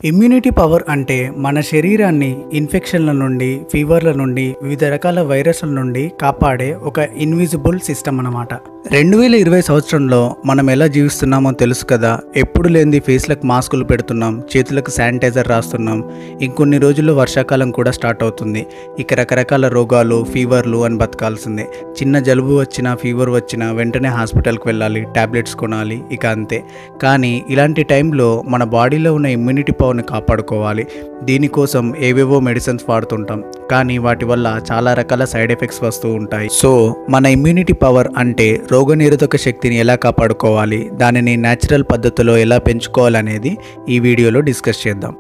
immunity power అంటే మన శరీరాన్ని ఇన్ఫెక్షన్ల నుండి ఫీవర్ల నుండి వివిధ రకాల వైరస్ల నుండి కాపాడే ఒక ఇన్విజిబుల్ సిస్టమ్ అన్నమాట రెండు వేల ఇరవై సంవత్సరంలో మనం ఎలా జీవిస్తున్నామో తెలుసు కదా ఎప్పుడు లేనిది ఫేస్లకు మాస్కులు పెడుతున్నాం చేతులకు శానిటైజర్ రాస్తున్నాం ఇంకొన్ని రోజుల్లో వర్షాకాలం కూడా స్టార్ట్ అవుతుంది ఇక రకరకాల రోగాలు ఫీవర్లు అని బతకాల్సిందే చిన్న జలుబు వచ్చినా ఫీవర్ వచ్చినా వెంటనే హాస్పిటల్కి వెళ్ళాలి టాబ్లెట్స్ కొనాలి ఇక అంతే కానీ ఇలాంటి టైంలో మన బాడీలో ఉన్న ఇమ్యూనిటీ పవర్ని కాపాడుకోవాలి దీనికోసం ఏవేవో మెడిసిన్స్ వాడుతుంటాం కానీ వాటి వల్ల చాలా రకాల సైడ్ ఎఫెక్ట్స్ వస్తూ ఉంటాయి సో మన ఇమ్యూనిటీ పవర్ అంటే రోగనిరోధక శక్తిని ఎలా కాపాడుకోవాలి దానిని న్యాచురల్ పద్ధతిలో ఎలా పెంచుకోవాలనేది ఈ వీడియోలో డిస్కస్ చేద్దాం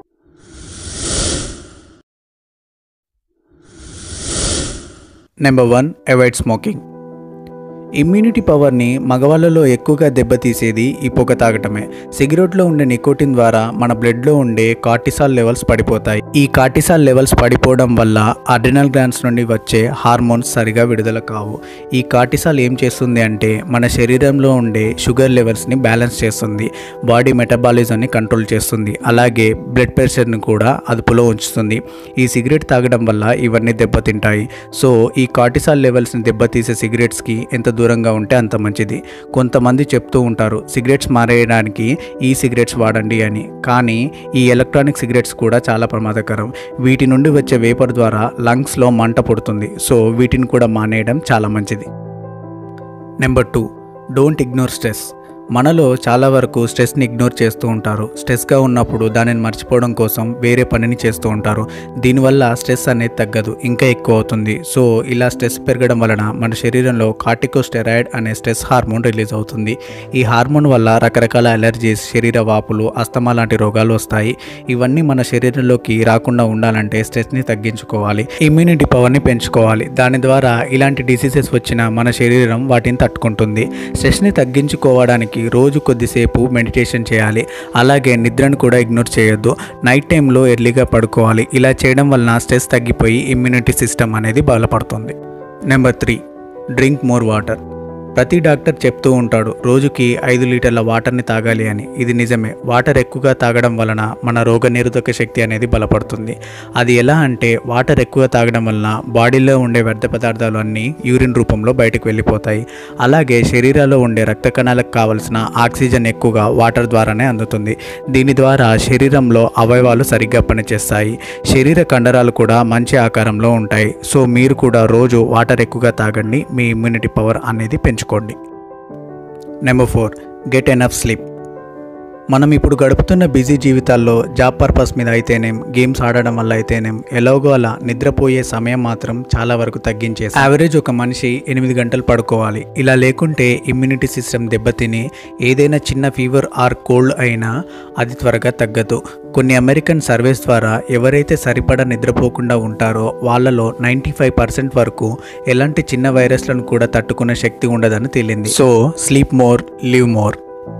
number one avoid smoking immunity పవర్ని మగవాళ్ళలో ఎక్కువగా దెబ్బతీసేది ఈ పొగ తాగటమే సిగరెట్లో ఉండే నికోటిన్ ద్వారా మన బ్లడ్లో ఉండే కార్టిసాల్ లెవెల్స్ పడిపోతాయి ఈ కార్టిసాల్ లెవెల్స్ పడిపోవడం వల్ల అడ్రినల్ గ్లాండ్స్ నుండి వచ్చే హార్మోన్స్ సరిగా విడుదల కావు ఈ కార్టిసాల్ ఏం చేస్తుంది అంటే మన శరీరంలో ఉండే షుగర్ లెవెల్స్ని బ్యాలెన్స్ చేస్తుంది బాడీ మెటబాలిజంని కంట్రోల్ చేస్తుంది అలాగే బ్లడ్ ప్రెషర్ని కూడా అదుపులో ఉంచుతుంది ఈ సిగరెట్ తాగడం వల్ల ఇవన్నీ దెబ్బతింటాయి సో ఈ కార్టిసాల్ లెవెల్స్ని దెబ్బతీసే సిగరెట్స్కి ఎంత దూరంగా ఉంటే అంత మంచిది కొంతమంది చెప్తూ ఉంటారు సిగరెట్స్ మారేయడానికి ఈ సిగరెట్స్ వాడండి అని కానీ ఈ ఎలక్ట్రానిక్ సిగరెట్స్ కూడా చాలా ప్రమాదకరం వీటి నుండి వచ్చే వేపర్ ద్వారా లంగ్స్లో మంట పుడుతుంది సో వీటిని కూడా మానేయడం చాలా మంచిది number two don't ignore stress మనలో చాలా వరకు స్ట్రెస్ని ఇగ్నోర్ చేస్తూ ఉంటారు స్ట్రెస్గా ఉన్నప్పుడు దానిని మర్చిపోవడం కోసం వేరే పనిని చేస్తూ ఉంటారు దీనివల్ల స్ట్రెస్ అనేది తగ్గదు ఇంకా ఎక్కువ అవుతుంది సో ఇలా స్ట్రెస్ పెరగడం వలన మన శరీరంలో కార్టికోస్టెరాయిడ్ అనే స్ట్రెస్ హార్మోన్ రిలీజ్ అవుతుంది ఈ హార్మోన్ వల్ల రకరకాల అలర్జీస్ శరీర వాపులు అస్తమా లాంటి రోగాలు వస్తాయి ఇవన్నీ మన శరీరంలోకి రాకుండా ఉండాలంటే స్ట్రెస్ని తగ్గించుకోవాలి ఇమ్యూనిటీ పవర్ని పెంచుకోవాలి దాని ద్వారా ఇలాంటి డిసీజెస్ వచ్చినా మన శరీరం వాటిని తట్టుకుంటుంది స్ట్రెస్ని తగ్గించుకోవడానికి రోజు కొద్దిసేపు మెడిటేషన్ చేయాలి అలాగే నిద్రను కూడా ఇగ్నోర్ చేయొద్దు నైట్ టైంలో ఎర్లీగా పడుకోవాలి ఇలా చేయడం వలన స్ట్రెస్ తగ్గిపోయి ఇమ్యూనిటీ సిస్టమ్ అనేది బలపడుతుంది number three drink more water ప్రతి డాక్టర్ చెప్తూ ఉంటాడు రోజుకి ఐదు లీటర్ల వాటర్ని తాగాలి అని ఇది నిజమే వాటర్ ఎక్కువగా తాగడం వలన మన రోగ నిరోధక శక్తి అనేది బలపడుతుంది అది ఎలా అంటే వాటర్ ఎక్కువగా తాగడం వలన బాడీలో ఉండే వ్యర్థ పదార్థాలు అన్నీ యూరిన్ రూపంలో బయటకు వెళ్ళిపోతాయి అలాగే శరీరాల్లో ఉండే రక్త కణాలకు కావలసిన ఆక్సిజన్ ఎక్కువగా వాటర్ ద్వారానే అందుతుంది దీని ద్వారా శరీరంలో అవయవాలు సరిగ్గా పనిచేస్తాయి శరీర కండరాలు కూడా మంచి ఆకారంలో ఉంటాయి సో మీరు కూడా రోజు వాటర్ ఎక్కువగా తాగండి మీ ఇమ్యూనిటీ పవర్ అనేది పెంచుకోండి number four get enough sleep మనం ఇప్పుడు గడుపుతున్న బిజీ జీవితాల్లో జాబ్ పర్పస్ మీద అయితేనేం గేమ్స్ ఆడడం వల్ల అయితేనేం ఎలాగో అలా నిద్రపోయే సమయం మాత్రం చాలా వరకు తగ్గించేసి యావరేజ్ ఒక మనిషి ఎనిమిది గంటలు పడుకోవాలి ఇలా లేకుంటే ఇమ్యూనిటీ సిస్టమ్ దెబ్బతిని ఏదైనా చిన్న ఫీవర్ ఆర్ కోల్డ్ అయినా అది త్వరగా తగ్గదు కొన్ని అమెరికన్ సర్వేస్ ద్వారా ఎవరైతే సరిపడా నిద్రపోకుండా ఉంటారో వాళ్ళలో నైంటీ ఫైవ్ పర్సెంట్ వరకు ఎలాంటి చిన్న వైరస్లను కూడా తట్టుకునే శక్తి ఉండదని తేలింది so sleep more live more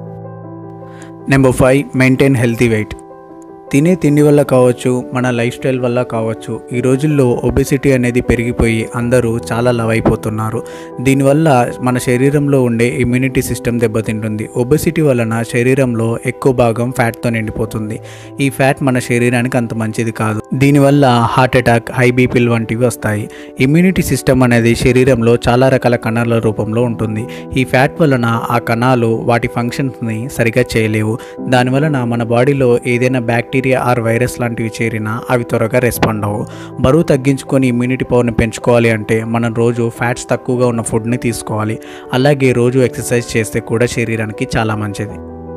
number five maintain healthy weight తినే తిండి వల్ల కావచ్చు మన లైఫ్ స్టైల్ వల్ల కావచ్చు ఈ రోజుల్లో ఒబెసిటీ అనేది పెరిగిపోయి అందరూ చాలా లవ్ అయిపోతున్నారు దీనివల్ల మన శరీరంలో ఉండే ఇమ్యూనిటీ సిస్టమ్ దెబ్బతింటుంది ఒబెసిటీ వలన శరీరంలో ఎక్కువ భాగం ఫ్యాట్తో నిండిపోతుంది ఈ ఫ్యాట్ మన శరీరానికి అంత మంచిది కాదు దీనివల్ల హార్ట్ అటాక్ హై బీపీలు వంటివి వస్తాయి ఇమ్యూనిటీ సిస్టమ్ అనేది శరీరంలో చాలా రకాల కణాల రూపంలో ఉంటుంది ఈ ఫ్యాట్ వలన ఆ కణాలు వాటి ఫంక్షన్స్ని సరిగా చేయలేవు దానివలన మన బాడీలో ఏదైనా బ్యాక్టీరియా ఆర్ వైరస్ లాంటివి చేరినా అవి త్వరగా రెస్పాండ్ అవ్వవు బరువు తగ్గించుకొని ఇమ్యూనిటీ పవర్ని పెంచుకోవాలి అంటే మనం రోజు ఫ్యాట్స్ తక్కువగా ఉన్న ఫుడ్ని తీసుకోవాలి అలాగే రోజు ఎక్సర్సైజ్ చేస్తే కూడా శరీరానికి చాలా మంచిది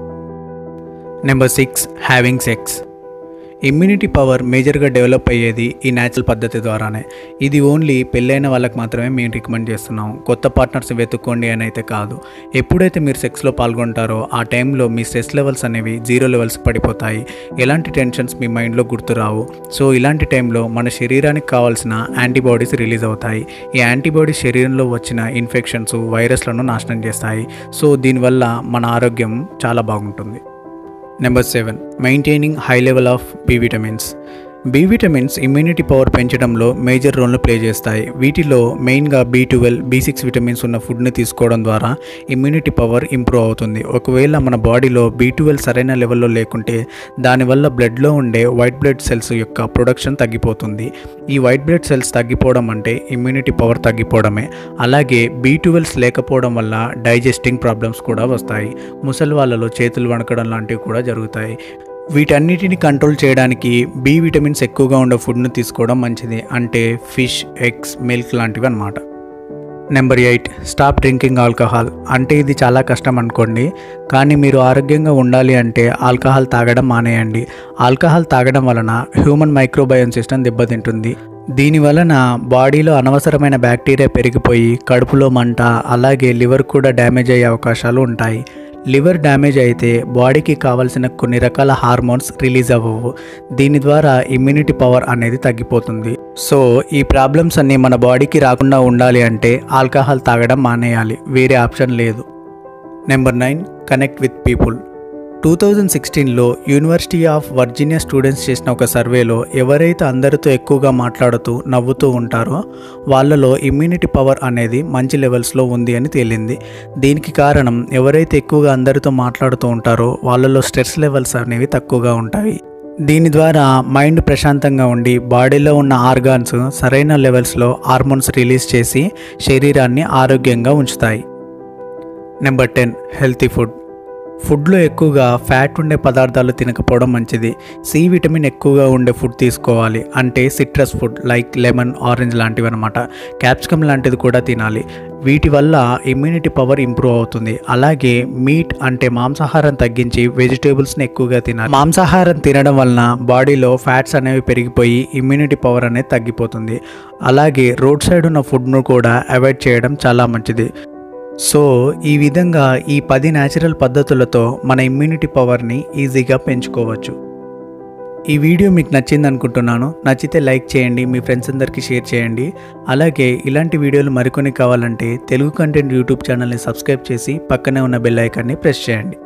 number six having sex immunity power మేజర్గా డెవలప్ అయ్యేది ఈ న్యాచురల్ పద్ధతి ద్వారానే ఇది ఓన్లీ పెళ్ళైన వాళ్ళకి మాత్రమే మేము రికమెండ్ చేస్తున్నాం కొత్త పార్ట్నర్స్ వెతుక్కోండి అని అయితే కాదు ఎప్పుడైతే మీరు సెక్స్లో పాల్గొంటారో ఆ టైంలో మీ స్ట్రెస్ లెవెల్స్ అనేవి జీరో లెవెల్స్ పడిపోతాయి ఎలాంటి టెన్షన్స్ మీ మైండ్లో గుర్తురావు సో ఇలాంటి టైంలో మన శరీరానికి కావాల్సిన యాంటీబాడీస్ రిలీజ్ అవుతాయి ఈ యాంటీబాడీస్ శరీరంలో వచ్చిన ఇన్ఫెక్షన్స్ వైరస్లను నాశనం చేస్తాయి సో దీనివల్ల మన ఆరోగ్యం చాలా బాగుంటుంది number seven maintaining high level of B vitamins B vitamins immunity power పెంచడంలో మేజర్ రోల్ను ప్లే చేస్తాయి వీటిలో మెయిన్గా B twelve B six vitamins ఉన్న ఫుడ్ని తీసుకోవడం ద్వారా ఇమ్యూనిటీ పవర్ ఇంప్రూవ్ అవుతుంది ఒకవేళ మన బాడీలో బి ట్వెల్వ్ సరైన లెవెల్లో లేకుంటే దానివల్ల బ్లడ్లో ఉండే వైట్ బ్లడ్ సెల్స్ యొక్క ప్రొడక్షన్ తగ్గిపోతుంది ఈ వైట్ బ్లడ్ సెల్స్ తగ్గిపోవడం అంటే ఇమ్యూనిటీ పవర్ తగ్గిపోవడమే అలాగే బి ట్వెల్వ్స్ లేకపోవడం వల్ల డైజెస్టింగ్ ప్రాబ్లమ్స్ కూడా వస్తాయి ముసలి వాళ్ళలో చేతులు వణకడం లాంటివి కూడా జరుగుతాయి వీటన్నిటిని కంట్రోల్ చేయడానికి బి విటమిన్స్ ఎక్కువగా ఉండే ఫుడ్ను తీసుకోవడం మంచిది అంటే ఫిష్ ఎగ్స్ మిల్క్ లాంటివి అనమాట number eight stop drinking alcohol అంటే ఇది చాలా కష్టం అనుకోండి కానీ మీరు ఆరోగ్యంగా ఉండాలి అంటే ఆల్కహాల్ తాగడం మానేయండి ఆల్కహాల్ తాగడం వలన హ్యూమన్ మైక్రోబయోమ్ సిస్టమ్ దెబ్బతింటుంది దీని వలన బాడీలో అనవసరమైన బ్యాక్టీరియా పెరిగిపోయి కడుపులో మంట అలాగే లివర్ కూడా డ్యామేజ్ అయ్యే అవకాశాలు ఉంటాయి లివర్ డ్యామేజ్ అయితే బాడీకి కావాల్సిన కొన్ని రకాల హార్మోన్స్ రిలీజ్ అవ్వవు దీని ద్వారా ఇమ్యూనిటీ పవర్ అనేది తగ్గిపోతుంది సో ఈ ప్రాబ్లమ్స్ అన్నీ మన బాడీకి రాకుండా ఉండాలి అంటే ఆల్కహాల్ తాగడం మానేయాలి వేరే ఆప్షన్ లేదు number nine connect with people two thousand సిక్స్టీన్లో యూనివర్సిటీ ఆఫ్ వర్జీనియా స్టూడెంట్స్ చేసిన ఒక సర్వేలో ఎవరైతే అందరితో ఎక్కువగా మాట్లాడుతూ నవ్వుతూ ఉంటారో వాళ్ళలో ఇమ్యూనిటీ పవర్ అనేది మంచి లెవెల్స్లో ఉంది అని తేలింది దీనికి కారణం ఎవరైతే ఎక్కువగా అందరితో మాట్లాడుతూ ఉంటారో వాళ్ళలో స్ట్రెస్ లెవెల్స్ అనేవి తక్కువగా ఉంటాయి దీని ద్వారా మైండ్ ప్రశాంతంగా ఉండి బాడీలో ఉన్న ఆర్గాన్స్ సరైన లెవెల్స్లో హార్మోన్స్ రిలీజ్ చేసి శరీరాన్ని ఆరోగ్యంగా ఉంచుతాయి నెంబర్ టెన్ హెల్తీ ఫుడ్ ఫుడ్లో ఎక్కువగా ఫ్యాట్ ఉండే పదార్థాలు తినకపోవడం మంచిది సి విటమిన్ ఎక్కువగా ఉండే ఫుడ్ తీసుకోవాలి అంటే citrus food like lemon orange లాంటివి అనమాట క్యాప్సికమ్ లాంటిది కూడా తినాలి వీటి వల్ల ఇమ్యూనిటీ పవర్ ఇంప్రూవ్ అవుతుంది అలాగే మీట్ అంటే మాంసాహారం తగ్గించి వెజిటేబుల్స్ని ఎక్కువగా తినాలి మాంసాహారం తినడం వలన బాడీలో ఫ్యాట్స్ అనేవి పెరిగిపోయి ఇమ్యూనిటీ పవర్ అనేది తగ్గిపోతుంది అలాగే రోడ్ సైడ్ ఉన్న ఫుడ్ను కూడా అవాయిడ్ చేయడం చాలా మంచిది సో ఈ విధంగా ఈ పది న్యాచురల్ పద్ధతులతో మన ఇమ్యూనిటీ పవర్ని ఈజీగా పెంచుకోవచ్చు ఈ వీడియో మీకు నచ్చింది అనుకుంటున్నాను నచ్చితే లైక్ చేయండి మీ ఫ్రెండ్స్ అందరికీ షేర్ చేయండి అలాగే ఇలాంటి వీడియోలు మరికొన్ని కావాలంటే తెలుగు కంటెంట్ యూట్యూబ్ ఛానల్ని సబ్స్క్రైబ్ చేసి పక్కనే ఉన్న బెల్ ఐకాన్ని ప్రెస్ చేయండి